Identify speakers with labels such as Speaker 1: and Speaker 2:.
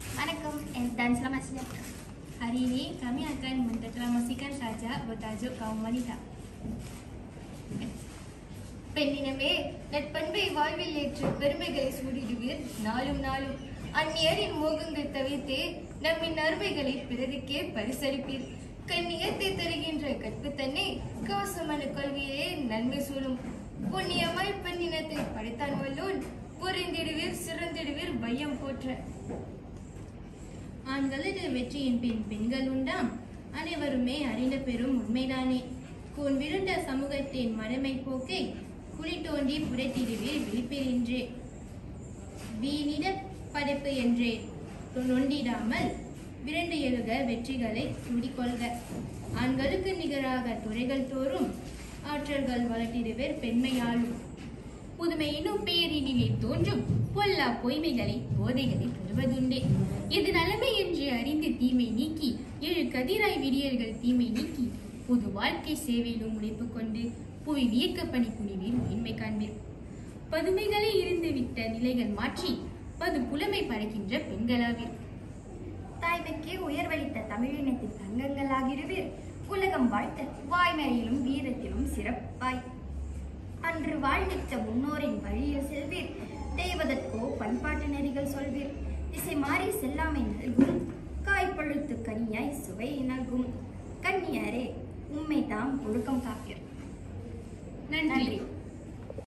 Speaker 1: Assalamualaikum eh, dan selamat sejahtera.
Speaker 2: Hari ini kami akan menteklamasikan saja bertajuk kaum wanita.
Speaker 1: பெண்ணினமே நட்பண்பை வாழ்வில் ஏற்று பெருமைகளை சூடிடுவீர் நாளும் நாளும் அந்நியரின் மோகங்கள் தவிர்த்து நம்மின் அருமைகளை பிறருக்கே பரிசளிப்பீர் கண்ணியத்தை தருகின்ற கற்பு தன்னை கவசமான கொள்கையே நன்மை சூழும் புண்ணியமாய் பெண்ணினத்தை படைத்தான் வல்லோன் புரிந்திடுவீர் சிறந்திடுவீர் வையம் போற்ற
Speaker 2: ஆண்களது வெற்றியின் பின் பெண்கள் உண்டாம் அனைவருமே அறிந்த பெரும் உண்மைதானே கூன் விருண்ட சமூகத்தின் மடமை போக்கை குழி தோண்டி புடைத்திடுவீர் விழிப்பெறின்றே வீணிட படைப்பு என்றே நொண்டிடாமல் விரண்டு எழுக வெற்றிகளை சூடிக்கொள்க ஆண்களுக்கு நிகராக துறைகள் தோறும் ஆற்றல்கள் வளர்த்திடுவர் பெண்மையாலும் புதுமையினும் பேரினிலே தோன்றும் பொல்லா பொய்மைகளை போதைகளை பெறுவதுண்டே இது நலமை என்று அறிந்து தீமை நீக்கி ஏழு கதிராய் விடியல்கள் தீமை நீக்கி பொது வாழ்க்கை சேவையிலும் உழைப்பு கொண்டு புவி வியக்க பணி புனிவில் மேன்மை காண்பீர் பதுமைகளை இருந்துவிட்ட நிலைகள் மாற்றி பது புலமை படைக்கின்ற பெண்களாவீர்
Speaker 1: தாய்மைக்கே உயர்வளித்த தமிழினத்தின் தங்கங்களாகிடுவீர் உலகம் வாழ்த்த வாய்மையிலும் வீரத்திலும் சிறப்பாய் அன்று வாழ்ந்திட்ட முன்னோரின் வழியில் செல்வீர் தெய்வதற்கோ பண்பாட்டு நெறிகள் சொல்வீர் திசை மாறி செல்லாமை நல்கும் காய்பழுத்து கனியாய் சுவை நல்கும் கன்னியாரே உம்மை தாம் ஒழுக்கம் காப்பீர்
Speaker 2: நன்றி
Speaker 1: நன்றி